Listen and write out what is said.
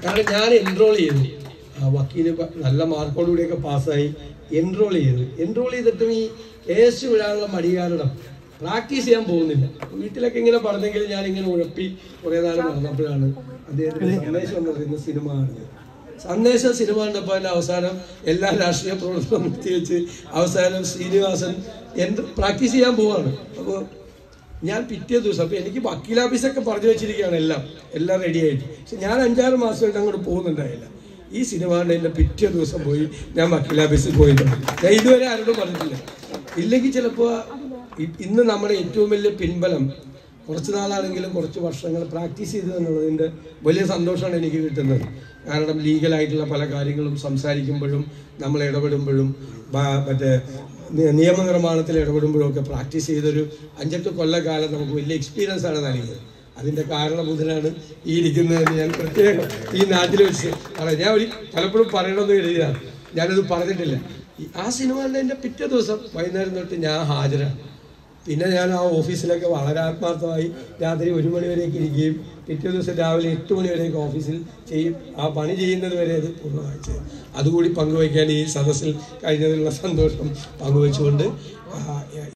കാരണം ഞാൻ എൻറോൾ ചെയ്തു ആ വക്കീല് പ- നല്ല മാർക്കോടുകൂടിയൊക്കെ പാസ്സായി എൻറോൾ ചെയ്തു എൻറോൾ ചെയ്തിട്ടും ഈ ടേസ്റ്റ് വിടാനുള്ള മടി കാരണം പ്രാക്ടീസ് ചെയ്യാൻ പോകുന്നില്ല വീട്ടിലൊക്കെ ഇങ്ങനെ പറഞ്ഞെങ്കിൽ ഞാൻ ഇങ്ങനെ ഉഴപ്പി കുറേ നാൾ നടന്നപ്പോഴാണ് അദ്ദേഹത്തിന് സന്ദേശം എന്ന് പറയുന്ന സിനിമ കാണുന്നത് സന്ദേശം സിനിമ കണ്ടപ്പോൾ അതിന്റെ അവസാനം എല്ലാ രാഷ്ട്രീയ പ്രവർത്തനവും നിർത്തിവെച്ച് അവസാനം ശ്രീനിവാസൻ എന്ത് പ്രാക്ടീസ് ചെയ്യാൻ പോവാണ് അപ്പോൾ ഞാൻ പിറ്റേ ദിവസം അപ്പോൾ എനിക്ക് വക്കീൽ ഓഫീസൊക്കെ പറഞ്ഞു വെച്ചിരിക്കുകയാണ് എല്ലാം എല്ലാം റെഡി ആയിട്ട് പക്ഷെ ഞാൻ അഞ്ചാറ് മാസമായിട്ട് അങ്ങോട്ട് പോകുന്നുണ്ടായില്ല ഈ സിനിമ കണ്ടതിൻ്റെ പിറ്റേ ദിവസം പോയി ഞാൻ വക്കീൽ ഓഫീസിൽ പോയിട്ടുണ്ട് ഞാൻ ഇതുവരെ ആരോടും പറഞ്ഞിട്ടില്ല ഇല്ലെങ്കിൽ ചിലപ്പോൾ ഇന്ന് നമ്മുടെ ഏറ്റവും വലിയ പിൻബലം കുറച്ച് നാളാണെങ്കിലും കുറച്ച് വർഷങ്ങൾ പ്രാക്ടീസ് ചെയ്തു എന്നുള്ളതിൻ്റെ വലിയ സന്തോഷമാണ് എനിക്ക് കിട്ടുന്നത് കാരണം ലീഗലായിട്ടുള്ള പല കാര്യങ്ങളും സംസാരിക്കുമ്പോഴും നമ്മൾ ഇടപെടുമ്പോഴും ബ- മറ്റേ നി- നിയമനിർമ്മാണത്തിൽ ഇടപെടുമ്പോഴും ഒക്കെ പ്രാക്ടീസ് ചെയ്തൊരു അഞ്ചെട്ട് കൊല്ലക്കാലം നമുക്ക് വലിയ എക്സ്പീരിയൻസ് ആണ് നൽകിയത് അതിൻ്റെ കാരണബുധനാണ് ഈ ഇരിക്കുന്നതെന്ന് ഞാൻ പ്രത്യേകം ഈ നാട്ടിൽ വെച്ച് പറയാം ഞാൻ ഒരു പലപ്പോഴും പറയണമെന്ന് കരുതിയതാണ് ഞാനത് പറഞ്ഞിട്ടില്ല ഈ- ആ സിനിമ കണ്ടതിൻ്റെ പിറ്റേ ദിവസം വൈകുന്നേരം തൊട്ട് ഞാൻ ഹാജരാണ് പിന്നെ ഞാൻ ആ ഓഫീസിലൊക്കെ വളരെ ആത്മാർത്ഥമായി രാത്രി ഒരു മണി വരെയൊക്കെ ഇരിക്കുകയും പിറ്റേ ദിവസം രാവിലെ എട്ട് മണി വരെയൊക്കെ ഓഫീസിൽ ചെയ്യും ആ പണി ചെയ്യുന്നത് വരെ അത് പൂർണ്ണമായി ചെയ്യും അതുകൂടി പങ്കുവയ്ക്കാൻ ഈ സദസ്സിൽ കഴിഞ്ഞതിലുള്ള സന്തോഷം പങ്കുവെച്ചുകൊണ്ട് ആ,